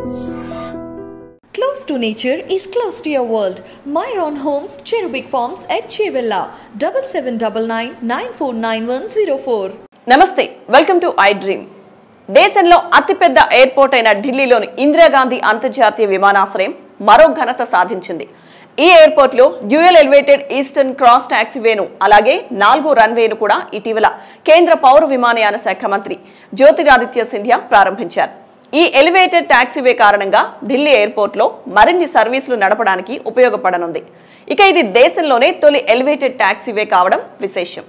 Close to nature is close to your world. Myron Homes, Cherubic Farms at Chevilla, double seven double nine nine four nine one zero four. నమస్తే welcome to I dream దేశంలో అతిపెద్ద airport అయిన ఢిల్లీలోని ఇందిరాగాంధీ అంతర్జాతీయ విమానాశ్రయం మరో ఘనత సాధించింది ఈ ఎయిర్పోర్ట్లో డ్యూయల్ ఎలివేటెడ్ ఈస్టర్న్ క్రాస్ టాక్సీవేను అలాగే నాలుగో రన్వేను కూడా ఇటీవల కేంద్ర పౌర విమానయాన శాఖ మంత్రి జ్యోతిరాదిత్య సింధియా ప్రారంభించారు ఈ ఎలివేటెడ్ టాక్సీవే కారణంగా ఢిల్లీ ఎయిర్పోర్ట్లో మరిన్ని సర్వీసులు నడపడానికి ఉపయోగపడనుంది ఇక ఇది దేశంలోనే తొలి ఎలివేటెడ్ టాక్సీవే కావడం విశేషం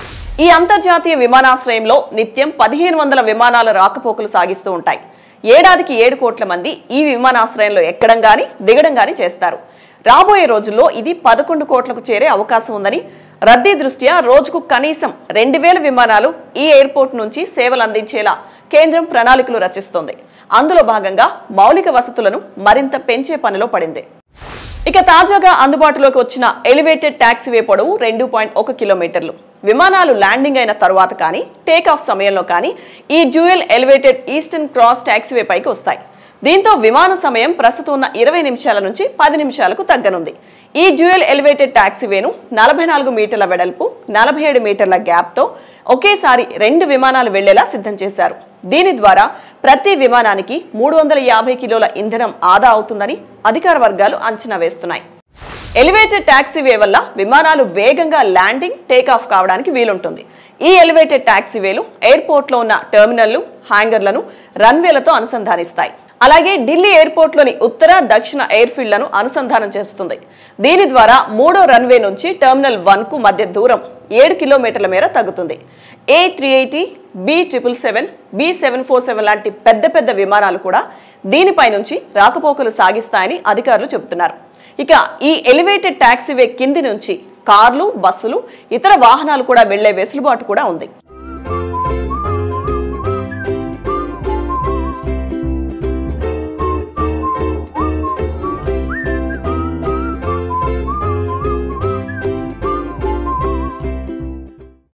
ఈ అంతర్జాతీయ విమానాశ్రయంలో నిత్యం పదిహేను వందల విమానాల రాకపోకలు సాగిస్తూ ఉంటాయి ఏడాదికి ఏడు కోట్ల మంది ఈ విమానాశ్రయంలో ఎక్కడం గాని దిగడం గాని చేస్తారు రాబోయే రోజుల్లో ఇది పదకొండు కోట్లకు చేరే అవకాశం ఉందని రద్దీ దృష్ట్యా రోజుకు కనీసం రెండు వేల విమానాలు ఈ ఎయిర్పోర్ట్ నుంచి సేవలు అందించేలా కేంద్రం ప్రణాళికలు రచిస్తోంది అందులో భాగంగా మౌలిక వసతులను మరింత పెంచే పనిలో పడింది ఇక తాజాగా అందుబాటులోకి వచ్చిన ఎలివేటెడ్ టాక్సీవే పొడవు రెండు పాయింట్ ఒక కిలోమీటర్లు విమానాలు ల్యాండింగ్ అయిన తరువాత కానీ టేక్ ఆఫ్ సమయంలో కానీ ఈ dual elevated eastern cross taxiway పైకి వస్తాయి దీంతో విమాన సమయం ప్రస్తుతం ఉన్న ఇరవై నిమిషాల నుంచి పది నిమిషాలకు తగ్గనుంది ఈ డ్యూయల్ ఎలివేటెడ్ టాక్సీవేను నలభై నాలుగు మీటర్ల వెడల్పు నలభై ఏడు మీటర్ల గ్యాప్తో ఒకేసారి రెండు విమానాలు వెళ్లేలా సిద్ధం చేశారు దీని ద్వారా ప్రతి విమానానికి మూడు వందల యాభై కిలోల ఇంధనం ఆదా అవుతుందని అధికార వర్గాలు అంచనా వేస్తున్నాయి ఎలివేటెడ్ టాక్సీవే వల్ల విమానాలు వేగంగా ల్యాండింగ్ టేక్ ఆఫ్ కావడానికి వీలుంటుంది ఈ ఎలివేటెడ్ టాక్సీవేలు ఎయిర్పోర్ట్లో ఉన్న టెర్మినల్లు హ్యాంగర్లను రన్వేలతో అనుసంధానిస్తాయి అలాగే ఢిల్లీ ఎయిర్పోర్ట్లోని ఉత్తర దక్షిణ ఎయిర్ఫీల్డ్లను అనుసంధానం చేస్తుంది దీని ద్వారా మూడో రన్వే నుంచి టెర్మినల్ వన్ కు మధ్య దూరం ఏడు కిలోమీటర్ల మేర తగ్గుతుంది A three eighty B triple seven B seven four seven లాంటి పెద్ద పెద్ద విమానాలు కూడా దీనిపై నుంచి రాకపోకలు సాగిస్తాయని అధికారులు చెబుతున్నారు ఇక ఈ ఎలివేటెడ్ టాక్సీవే కింది నుంచి కార్లు బస్సులు ఇతర వాహనాలు కూడా వెళ్లే వెసులుబాటు కూడా ఉంది